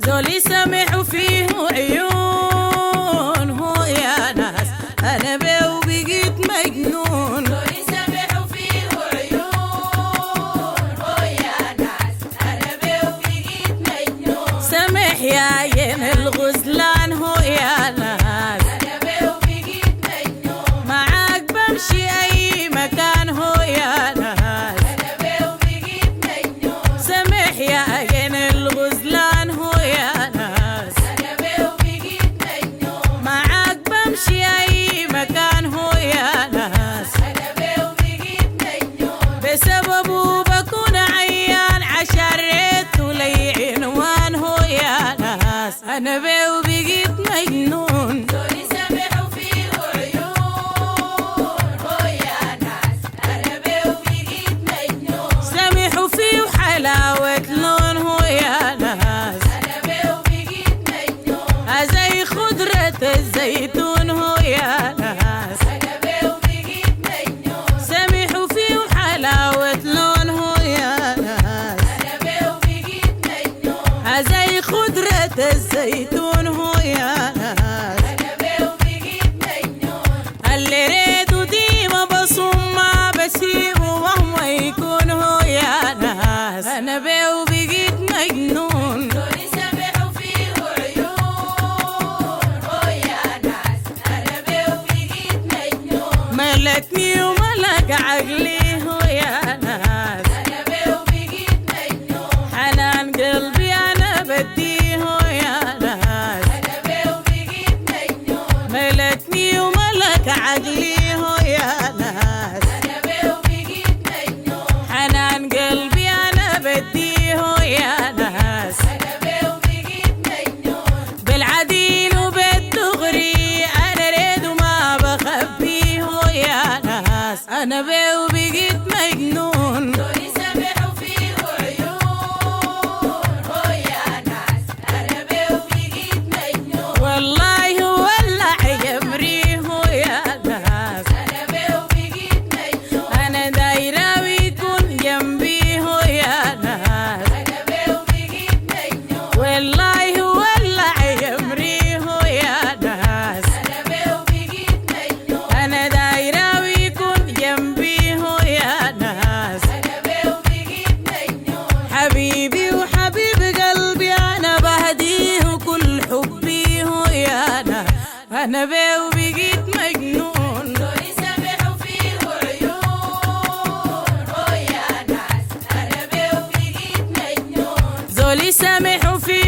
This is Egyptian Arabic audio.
زولي سمح فيه عيون هو يا ناس انا بيه وبقيت مجنون زولي سمح فيه عيون هو يا ناس انا بيه وبقيت مجنون سمح يا عين الغزلان هو يا ناس انا بيه وبقيت مجنون معاك بمشي اي مكان هو يا ناس انا بيه وبقيت مجنون سمح يا عين الغزلان هو يا ناس انا بيه وبقيت مجنون معاك بمشي اي مكان هو يا ناس انا بيه وبقيت مجنون بسببه بكون عيان عشريت لي عنوان هو يا ناس انا بيه وبقيت مجنون زولي سمح فيه عيون هو يا ناس انا بيه وبقيت مجنون سمحوا فيه وحلاوة لون هو يا ناس انا بيه وبقيت مجنون زي خضرة الزيتون هو يا ناس انا بيه وبقيت مجنون سمحوا فيه وحلاوة لون هو يا ناس انا بيه وبقيت مجنون زي خضرة الزيتون هو يا ناس انا بيه وبقيت مجنون اللي ريدو ديما بصوم ما بسيبه وهو يكون هو يا ناس انا بيه وبقيت مجنون زولي سمح فيه عيون هو يا ناس انا بيه وبقيت مجنون ملكني وملك عقلي هو يا ناس انا بيه وبقيت مجنون حنان قلبي انا بديه هو يا ناس انا بيه وبقيت مجنون ملكني وملك عقلي هو يا ناس انا بيه وبقيت مجنون حنان قلبي انا بديه هو يا ناس انا بيه وبقيت مجنون بالعديل وبالدغري انا ريد وما بخبيه هو يا ناس انا بيه وبقيت مجنون زولي سمح فيه عيون هو يا ناس انا بيه وبقيت مجنون والله هو اللي يمري هو يا ناس انا بيه وبقيت مجنون انا دايره ويكون جنبي هو يا ناس انا بيه وبقيت مجنون والله هو اللي يمري هو يا ناس انا بيه وبقيت مجنون انا دايره ويكون جنبي هو يا ناس انا بيه وبقيت مجنون حبيبي وحبيب قلبي انا بهديه كل حبي هو يا ناس انا بيه وبقيت مجنون زولي سمح فيه عيون هو يا ناس انا بيه وبقيت مجنون زولي سامح في